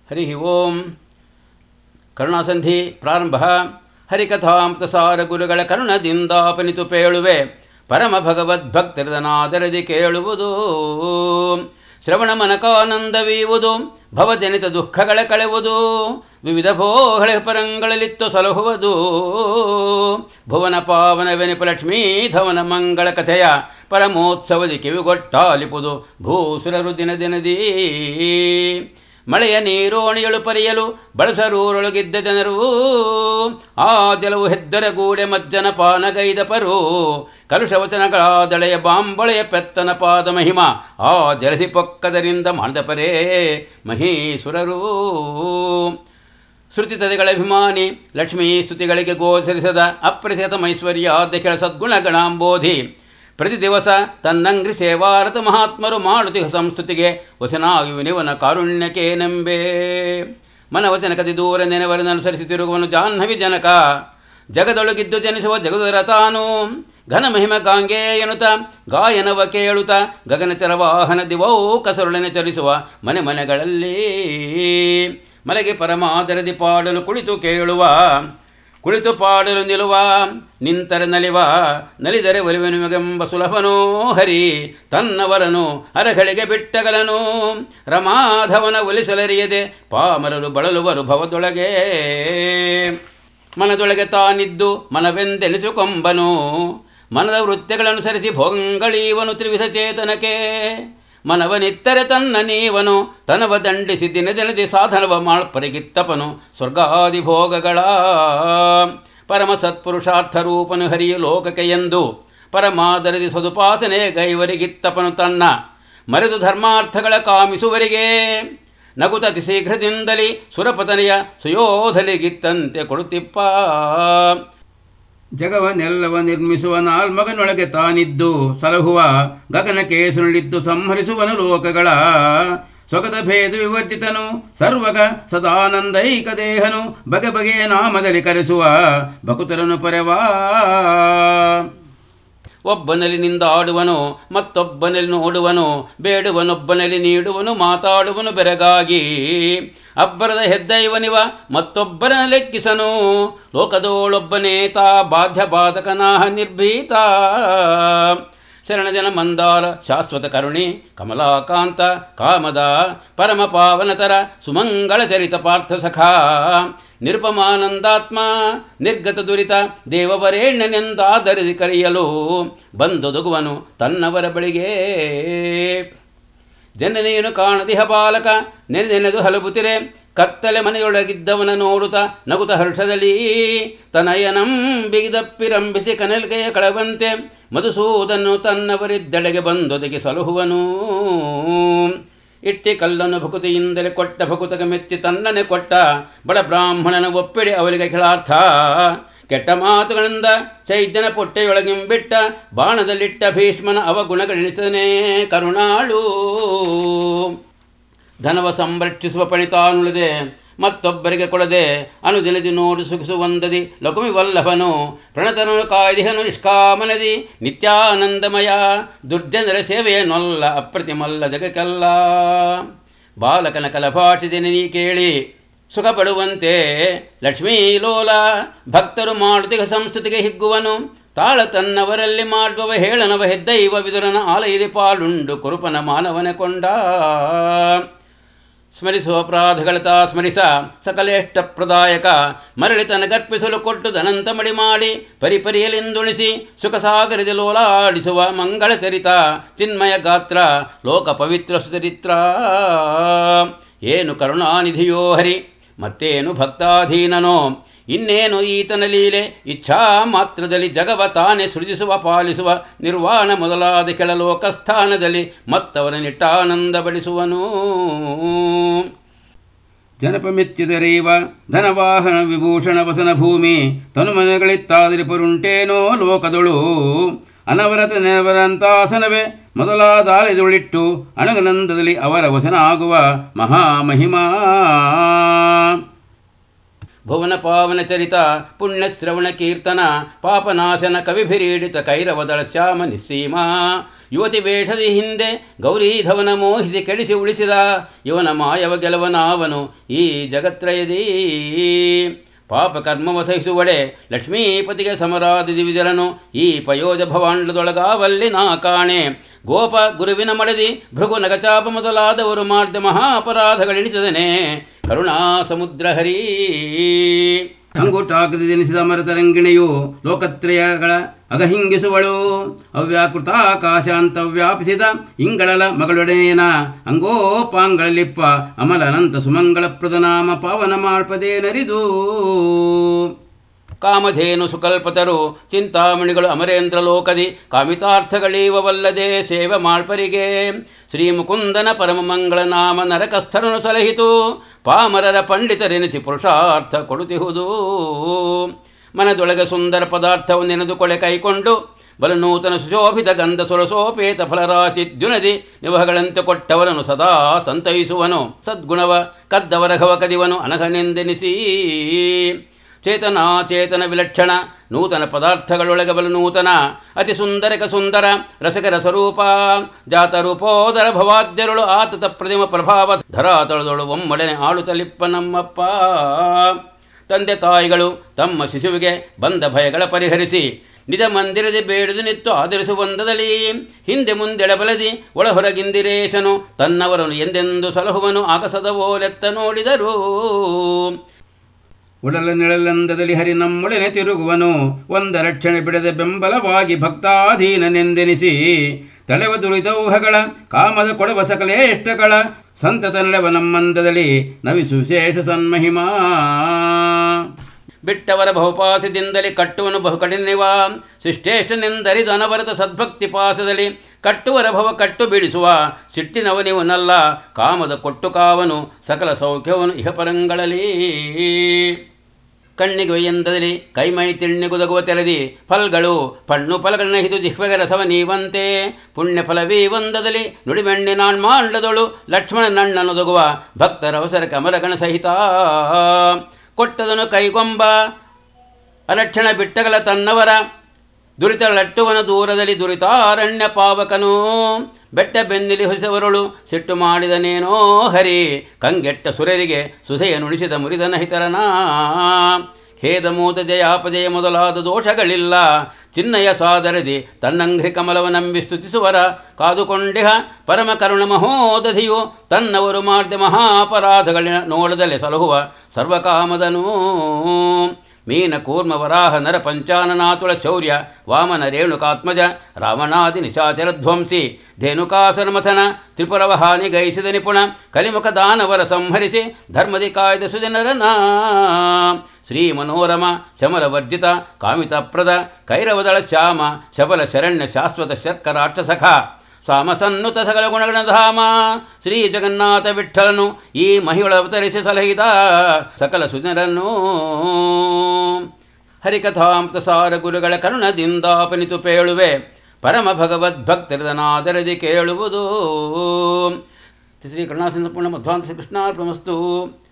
ಹರಿ ಓಂ ಕರುಣಾಸಂಧಿ ಪ್ರಾರಂಭ ಹರಿಕಥಾಮೃತಸಾರ ಗುರುಗಳ ಕರುಣದಿಂದಾಪನಿತು ಪೇಳುವೆ ಪರಮ ಭಗವದ್ಭಕ್ತರದನಾದರದಿ ಕೇಳುವುದು ಶ್ರವಣ ಮನಕಾನಂದವೀವುದು ಭವಜನಿತ ದುಃಖಗಳ ಕಳೆವುದು ವಿವಿಧ ಭೋಹಳೆ ಪರಂಗಳಲಿತ್ತು ಸಲಹುವುದು ಭುವನ ಪಾವನ ವೆನಿಪ ಲಕ್ಷ್ಮೀ ಧವನ ಮಂಗಳ ಕಥೆಯ ಪರಮೋತ್ಸವದಿ ಕಿವಿಗೊಟ್ಟಾಲಿಪುದು ಭೂಸುರರು ದಿನ ದಿನದೀ ಮಳೆಯ ನೀರೋಣಿಯಳು ಪರಿಯಲು ಬಳಸರೂರೊಳಗಿದ್ದ ಜನರು ಆ ಜಲವು ಹೆದ್ದರ ಗೂಡೆ ಮಜ್ಜನ ಪಾನಗೈದ ಪರು ಕಲುಷವಚನಗಳಾದಳೆಯ ಬಾಂಬಳೆಯ ಪೆತ್ತನ ಪಾದ ಮಹಿಮ ಆ ಜಲಸಿ ಪೊಕ್ಕದರಿಂದ ಮಾಡಿದ ಪರೇ ಮಹೀಸುರರು ಶ್ರುತಿತದೆಗಳ ಅಭಿಮಾನಿ ಲಕ್ಷ್ಮೀ ಸ್ತುತಿಗಳಿಗೆ ಗೋಚರಿಸದ ಅಪ್ರತಿಹತ ಮೈಶ್ವರ್ಯಾದ್ಯ ಸದ್ಗುಣ ಗಣಾಂಬೋಧಿ ಪ್ರತಿ ದಿವಸ ತನ್ನಂಗ್ರಿ ಸೇವಾರತ ಮಹಾತ್ಮರು ಮಾಡುತ್ತಿಹ ಸಂಸ್ತುತಿಗೆ ವಸನಾಗಿ ವಿನಿವನ ಕಾರುಣ್ಯಕ್ಕೆ ನಂಬೆ ಮನವಚನ ಕದಿ ದೂರ ನೆನವರನ್ನು ಅನುಸರಿಸಿ ತಿರುಗುವನು ಜಾಹ್ನವಿ ಜನಕ ಜಗದೊಳಗಿದ್ದು ಜನಿಸುವ ಜಗದರ ತಾನು ಘನ ಮಹಿಮ ಗಾಂಗೆ ಎನ್ನುತ್ತ ಗಾಯನವ ಕೇಳುತ್ತ ಗಗನಚರ ವಾಹನ ದಿವೌ ಕಸರುಳನೆ ಚಲಿಸುವ ಮನೆ ಮನೆಗಳಲ್ಲಿ ಮಲೆಗೆ ಪರಮಾದರದಿ ಪಾಡಲು ಕುಳಿತು ಕೇಳುವ ಕುಳಿತು ಪಾಡಲು ನಿಲ್ಲುವ ನಿಂತರೆ ನಲಿವ ನಲಿದರೆ ಒಲಿವೆನುಮೆಗೆಂಬ ಸುಲಭನೋ ಹರಿ ತನ್ನವರನು ಅರಗಳಿಗೆ ಬಿಟ್ಟಗಲನು ರಮಾಧವನ ಒಲಿಸಲರಿಯದೆ ಪಾಮರರು ಬಳಲುವರು ಭವದೊಳಗೆ ಮನದೊಳಗೆ ತಾನಿದ್ದು ಮನವೆಂದೆನಿಸಿಕೊಂಬನು ಮನದ ವೃತ್ಯಗಳನುಸರಿಸಿ ಭೋಗಂಗಳೀವನು ತ್ರಿವಿಧ ಚೇತನಕ್ಕೆ ಮನವನಿತ್ತರೆ ತನ್ನ ನೀವನು ತನವ ದಂಡಿಸಿ ದಿನ ದಿನದಿ ಸಾಧನವ ಮಾಳ್ಪರಿಗಿತ್ತಪನು ಸ್ವರ್ಗಾದಿ ಭೋಗಗಳ ಪರಮ ಸತ್ಪುರುಷಾರ್ಥ ರೂಪನು ಹರಿಯ ಲೋಕಕ್ಕೆ ಎಂದು ಪರಮಾದರದಿ ಸದುಪಾಸನೆ ಗೈವರಿಗಿತ್ತಪನು ತನ್ನ ಮರೆದು ಧರ್ಮಾರ್ಥಗಳ ಕಾಮಿಸುವರಿಗೆ ನಗುತ ಅತಿ ಶೀಘ್ರದಿಂದಲೇ ಸುರಪತನೆಯ ಸುಯೋಧಲಿಗಿತ್ತಂತೆ ಕೊಡುತ್ತಿಪ್ಪ ಜಗವನ್ನೆಲ್ಲವ ನಿರ್ಮಿಸುವ ನಾಲ್ಮಗನೊಳಗೆ ತಾನಿದ್ದು ಸಲಹುವ ಗಗನ ಕೇಸುನಳಿದ್ದು ಸಂಹರಿಸುವನು ಲೋಕಗಳ ಸ್ವಗತ ಭೇದ ವಿವರ್ಜಿತನು ಸರ್ವಗ ಸದಾನಂದೈಕ ದೇಹನು ಬಗೆ ಬಗೆಯ ನಾಮದಲ್ಲಿ ಕರೆಸುವ ಭಕುತರನು ಪರೆವಾ ಒಬ್ಬನಲ್ಲಿ ನಿಂದಾಡುವನು ಮತ್ತೊಬ್ಬನಲ್ಲಿ ನೋಡುವನು ಬೇಡುವನೊಬ್ಬನಲ್ಲಿ ನೀಡುವನು ಮಾತಾಡುವನು ಬೆರಗಾಗಿ ಅಬ್ಬರದ ಹೆದ್ದೈವನಿವ ಮತ್ತೊಬ್ಬರ ಲೆಕ್ಕಿಸನು ಲೋಕದೋಳೊಬ್ಬನೇತ ಬಾಧ್ಯ ಬಾಧಕನಾಹ ನಿರ್ಭೀತ ಶರಣಜನ ಮಂದಾರ ಶಾಶ್ವತ ಕರುಣಿ ಕಮಲಾಕಾಂತ ಕಾಮದ ಪರಮ ಪಾವನತರ ಸುಮಂಗಳ ಚರಿತ ಪಾರ್ಥ ಸಖಾ ನಿರುಪಮಾನಂದಾತ್ಮ ನಿರ್ಗತ ದುರಿತ ದೇವವರೇಣ್ಯನೆಂದಾದರಿಸಿ ಕರೆಯಲು ಬಂದೊದಗುವನು ತನ್ನವರ ಬಳಿಗೆ ಜನನೇನು ಕಾಣದಿಹ ಬಾಲಕ ನೆನೆ ನೆನೆದು ಹಲಬುತ್ತಿರೆ ಕತ್ತಲೆ ಮನೆಯೊಳಗಿದ್ದವನ ನೋಡುತ್ತ ನಗುತ ಹರ್ಷದಲ್ಲಿ ತನಯನಂ ಬಿಗಿದಪ್ಪಿರಂಬಿಸಿ ಕನಲ್ಗೆಯ ಕಳವಂತೆ ಮಧುಸೂದನ್ನು ತನ್ನವರಿದ್ದೆಡೆಗೆ ಬಂದೊದಗಿ ಸಲಹುವನು ಇಟ್ಟಿ ಕಲ್ಲನ್ನು ಭಕುತಿಯಿಂದಲೇ ಕೊಟ್ಟ ಭಕುತಗೆ ಮೆಚ್ಚಿ ತನ್ನನೆ ಕೊಟ್ಟ ಬಡ ಬ್ರಾಹ್ಮಣನ ಒಪ್ಪಿಡಿ ಅವರಿಗೆ ಖಿಳಾರ್ಥ ಕೆಟ್ಟ ಮಾತುಗಳಿಂದ ಚೈದ್ಯನ ಪೊಟ್ಟೆಯೊಳಗಿಂಬಿಟ್ಟ ಬಾಣದಲ್ಲಿಟ್ಟ ಭೀಷ್ಮನ ಅವಗುಣಗಣಿಸನೆ ಕರುಣಾಳು ಧನವ ಸಂರಕ್ಷಿಸುವ ಪಣಿ ತಾನುಳಿದೆ ಮತ್ತೊಬ್ಬರಿಗೆ ಕೊಡದೆ ಅನುದಿನದಿ ನೋಡು ಸುಖಿಸುವಂದದಿ ಲಕುಮಿ ವಲ್ಲಭನು ಪ್ರಣತನು ಕಾಯ್ದಿಹನು ನಿಷ್ಕಾಮನದಿ ನಿತ್ಯಾನಂದಮಯ ದುರ್ಜನರ ಸೇವೆಯನ್ನೊಲ್ಲ ಅಪ್ರತಿಮಲ್ಲ ಜಗಕ್ಕೆಲ್ಲ ಬಾಲಕನ ಕಲಭಾಷಿದಿನ ನೀ ಕೇಳಿ ಸುಖ ಪಡುವಂತೆ ಲಕ್ಷ್ಮೀಲೋಲ ಭಕ್ತರು ಮಾಡುತ್ತಿಗ ಸಂಸ್ಕೃತಿಗೆ ಹಿಗ್ಗುವನು ತಾಳ ತನ್ನವರಲ್ಲಿ ಮಾಡುವವ ಹೇಳನವ ಹೆದ್ದೈವ ವಿದುರನ ಆಲಯದಿ ಪಾಲುಂಡು ಕುರುಪನ ಮಾನವನ ಕೊಂಡ ಸ್ಮರಿಸುವ ಅಪರಾಧಗಳತ ಸ್ಮರಿಸ ಸಕಲೇಷ್ಟ ಪ್ರದಾಯಕ ಮರಳಿ ತನಗರ್ಪಿಸಲು ಕೊಟ್ಟು ಧನಂತ ಮಡಿ ಮಾಡಿ ಪರಿಪರಿಯಲೆಂದುಣಿಸಿ ಸುಖ ಸಾಗರದಿ ಲೋಲಾಡಿಸುವ ಮಂಗಳ ಚರಿತ ಚಿನ್ಮಯ ಗಾತ್ರ ಲೋಕ ಪವಿತ್ರ ಸುಚರಿತ್ರ ಏನು ಕರುಣಾನಿಧಿಯೋ ಹರಿ ಮತ್ತೇನು ಭಕ್ತಾಧೀನನೋ ಇನ್ನೇನು ಈತನ ಲೀಲೆ ಇಚ್ಛಾ ಮಾತ್ರದಲ್ಲಿ ಜಗವ ತಾನೇ ಸೃಜಿಸುವ ಪಾಲಿಸುವ ನಿರ್ವಾಣ ಮೊದಲಾದ ಕೆಳಲೋಕಸ್ಥಾನದಲ್ಲಿ ಮತ್ತವರ ನಿಟ್ಟಾನಂದ ಬಡಿಸುವನು ಜನಪ ಮೆಚ್ಚಿದರೀವ ಧನವಾಹನ ವಿಭೂಷಣ ವಸನ ಭೂಮಿ ತನುಮನೆಗಳಿತ್ತಾದರೆ ಪರುಂಟೇನೋ ಲೋಕದೊಳು ಅನವರತ ನೆನವರಂತಾಸನವೇ ಮೊದಲಾದ ಆಲಯದೊಳಿಟ್ಟು ಅಣಗನಂದದಲ್ಲಿ ಅವರ ವಸನ ಆಗುವ ಮಹಾಮಹಿಮಾ ಭುವನ ಪಾವನ ಚರಿತ ಪುಣ್ಯ ಶ್ರವಣ ಕೀರ್ತನ ಪಾಪನಾಶನ ಕವಿಭಿರೀಡಿತ ಕೈರವದಳ ಶ್ಯಾಮ ನಿಸ್ಸೀಮ ಯುವತಿ ವೇಷದಿ ಹಿಂದೆ ಗೌರೀಧವನ ಮೋಹಿಸಿ ಕೆಡಿಸಿ ಉಳಿಸಿದ ಇವನ ಮಾಯವ ಗೆಲವನಾವನು ಈ ಜಗತ್ರಯದಿ ಪಾಪ ಕರ್ಮವ ಸಹಿಸುವಡೆ ಲಕ್ಷ್ಮೀಪತಿಗೆ ಸಮರಾದಿ ದಿವಿಜರನು ಈ ಪಯೋಜ ಭವಾಂಡದೊಳಗಾವಲ್ಲಿ ನಾ ಕಾಣೆ ಗೋಪ ಗುರುವಿನ ಮಡದಿ ಭೃಗು ನಗಚಾಪ ಮೊದಲಾದವರು ಮಾಡಿದ ಮಹಾಪರಾಧಗಳೆಣಿಸದನೆ ಕರುಣಾ ಸಮುದ್ರ ಹರಿ ಅಂಗುಟಾಕದೆನಿಸಿದ ಮರತರಂಗಿಣಿಯು ಲೋಕತ್ರಯಗಳ ಅಗಹಿಂಗಿಸುವಳು ಅವ್ಯಾಕೃತಾಕಾಶ ಅಂತ ವ್ಯಾಪಿಸಿದ ಇಂಗಳಲ ಮಗಳೊಡನೇನ ಅಂಗೋಪಾಂಗಳಲಿಪ್ಪ ಅಮಲ ಅನಂತ ಸುಮಂಗಳ ಪ್ರದನಾಮ ಪಾವನ ಮಾಳ್ಪದೇ ನರಿದು ಕಾಮಧೇನು ಸುಕಲ್ಪತರು ಚಿಂತಾಮಣಿಗಳು ಅಮರೇಂದ್ರ ಲೋಕದಿ ಕಾಮಿತಾರ್ಥಗಳೀವವಲ್ಲದೆ ಸೇವೆ ಮಾಳ್ಪರಿಗೆ ಶ್ರೀ ಮುಕುಂದನ ಪರಮ ಮಂಗಳ ನಾಮ ನರಕಸ್ಥರನು ಸಲಹಿತು ಪಾಮರರ ಪಂಡಿತರೆನಿಸಿ ಪುರುಷಾರ್ಥ ಕೊಡುತ್ತಿಹುದು ಮನದೊಳಗೆ ಸುಂದರ ಪದಾರ್ಥವು ನೆನೆದುಕೊಳೆ ಕೈಕೊಂಡು ಬಲ ನೂತನ ಸುಶೋಭಿತ ಗಂಧ ಸುರಸೋಪೇತ ಫಲರಾಶಿ ದ್ಯುನದಿ ನಿವಹಗಳಂತೆ ಕೊಟ್ಟವರನು ಸದಾ ಸಂತೈಸುವನು ಸದ್ಗುಣವ ಕದ್ದವರ ಘವ ಕದಿವನು ಅನಘನೆಂದೆನಿಸಿ ಚೇತನ ಚೇತನ ವಿಲಕ್ಷಣ ನೂತನ ಪದಾರ್ಥಗಳೊಳಗೆ ಬಲು ನೂತನ ಅತಿ ಸುಂದರಕ ಸುಂದರ ರಸಕರ ಸ್ವರೂಪ ಜಾತ ರೂಪೋದರ ಭವಾದ್ಯರುಳು ಆತತ ಪ್ರತಿಮ ಪ್ರಭಾವ ಧರಾತಳದೊಳು ಒಮ್ಮಡನೆ ಆಳುತ್ತಲಿಪ್ಪ ನಮ್ಮಪ್ಪ ತಂದೆ ತಾಯಿಗಳು ತಮ್ಮ ಶಿಶುವಿಗೆ ಬಂದ ಭಯಗಳ ಪರಿಹರಿಸಿ ನಿಜ ಮಂದಿರದಿ ಬೇಡದು ನಿತ್ತು ಆದರಿಸುವಂದದಲ್ಲಿ ಹಿಂದೆ ಮುಂದೆಡಬಲದಿ ಒಳ ಹೊರಗಿಂದಿರೇಶನು ತನ್ನವರನ್ನು ಎಂದೆಂದು ಸಲಹುವನು ಆಗಸದವೋಲೆತ್ತ ನೋಡಿದರು ಉಡಲ ನಿಳಲಂದದಲ್ಲಿ ಹರಿ ನಮ್ಮೊಡನೆ ತಿರುಗುವನು ಒಂದ ರಕ್ಷಣೆ ಬಿಡದೆ ಬೆಂಬಲವಾಗಿ ಭಕ್ತಾಧೀನನೆಂದೆನಿಸಿ ತಳೆವ ದುರಿತೌಹಗಳ ಕಾಮದ ಕೊಡವ ಸಕಲೇಷ್ಟಗಳ ಸಂತತ ನಡೆವ ನಮ್ಮಂದದಲ್ಲಿ ನವಿಸು ವಿಶೇಷ ಸನ್ಮಹಿಮಾ ಬಿಟ್ಟವರ ಬಹುಪಾಸದಿಂದಲೇ ಕಟ್ಟುವನು ಬಹು ಕಠಿಣವ ಶಿಷ್ಟೇಷ್ಟನೆಂದರಿದು ಅನವರತ ಸದ್ಭಕ್ತಿ ಪಾಸದಲ್ಲಿ ಕಟ್ಟುವರ ಭವ ಕಟ್ಟು ಬಿಡಿಸುವ ಸಿಟ್ಟಿನವನಿವನಲ್ಲ ಕಾಮದ ಕೊಟ್ಟು ಕಾವನು ಸಕಲ ಸೌಖ್ಯವನು ಇಹಪರಂಗಳಲ್ಲಿ ಕಣ್ಣಿಗೆ ಎಂದದಲ್ಲಿ ಕೈಮೈ ತಿಣ್ಣಿಗುದಗುವ ತೆರೆದಿ ಫಲ್ಗಳು ಪಣ್ಣು ಫಲಗಳನ್ನ ಹಿದು ಜಿಹ್ವೆಗೆ ರಸವ ನೀವಂತೆ ಪುಣ್ಯ ಫಲವೀ ಒಂದದಲ್ಲಿ ನುಡಿಮೆಣ್ಣೆ ನಾಣ್ಮಾಂಡದೊಳು ಲಕ್ಷ್ಮಣ ನಣ್ಣನೊದಗುವ ಭಕ್ತರ ಅವಸರ ಕಮಲಗಣ ಸಹಿತ ಕೊಟ್ಟದನು ಕೈಗೊಂಬ ಅಲಕ್ಷಣ ಬಿಟ್ಟಗಲ ತನ್ನವರ ದುರಿತಳಟ್ಟುವನ ದೂರದಲ್ಲಿ ದುರಿತಾರಣ್ಯ ಪಾವಕನು ಬೆಟ್ಟ ಬೆನ್ನಿಲಿ ಹೊಸವರುಳು ಸಿಟ್ಟು ಮಾಡಿದನೇನೋ ಹರಿ ಕಂಗೆಟ್ಟ ಸುರರಿಗೆ ಸುಧೆಯ ನುಡಿಸಿದ ಮುರಿದನ ಹಿತರನ ಖೇದ ಮೋದ ಜಯಾಪಜಯ ಮೊದಲಾದ ದೋಷಗಳಿಲ್ಲ ಚಿನ್ನಯ ಸಾದರದಿ ತನ್ನಂಘ್ರಿ ಕಮಲವ ನಂಬಿ ಸ್ತುತಿಸುವರ ಕಾದುಕೊಂಡಿಹ ಪರಮ ಕರುಣ ಮಹೋದಧಿಯು ತನ್ನವರು ಮಾಡಿದ ಮಹಾಪರಾಧಗಳಿನ ನೋಡದಲೆ ಸಲಹುವ ಸರ್ವಕಾಮದನೂ ಮೀನ ಕೂರ್ಮ ವರಾಹ ನರ ಪಂಚಾನನಾತುಳ ಶೌರ್ಯ ವಾಮನ ರೇಣುಕಾತ್ಮಜ ರಾವಣಾದಿ ನಿಶಾಚರ ಧ್ವಂಸಿ ಧೇನುಕಾಸನ ಮಥನ ತ್ರಿಪುರವ ಹಾನಿ ಗೈಸಿದ ನಿಪುಣ ಕಲಿಮುಖ ದಾನವರ ಸಂಹರಿಸಿ ಧರ್ಮದಿ ಕಾಯ್ದ ಸುಜನರನ ಶ್ರೀ ಮನೋರಮ ಶಮಲ ವರ್ಜಿತ ಕಾಮಿತಪ್ರದ ಕೈರವದಳ ಶ್ಯಾಮ ಶಬಲ ಶರಣ್ಯ ಶಾಶ್ವತ ಶರ್ಕರಾಕ್ಷಸಖ ಸಾಮಸನ್ನುತ ಸಕಲ ಗುಣಗಣಧಾಮ ಶ್ರೀ ಜಗನ್ನಾಥ ವಿಠಲನು ಈ ಮಹಿಳ ಅವತರಿಸಿ ಸಲಹಿದ ಸಕಲ ಸುಜನರನ್ನು ಹರಿಕಥಾಮೃತ ಸಾರ ಗುರುಗಳ ಕರುಣದಿಂದಾಪನಿತು ಪೇಳುವೆ ಪರಮ ಭಗವದ್ಭಕ್ತರದನಾದರದಿ ಕೇಳುವುದು ಶ್ರೀ ಕರುಣಾಸಿಂಧ ಪೂರ್ಣ ಮಧ್ವಾಂತ ಶ್ರೀ ಕೃಷ್ಣಾರ್ಪಣಮಸ್ತು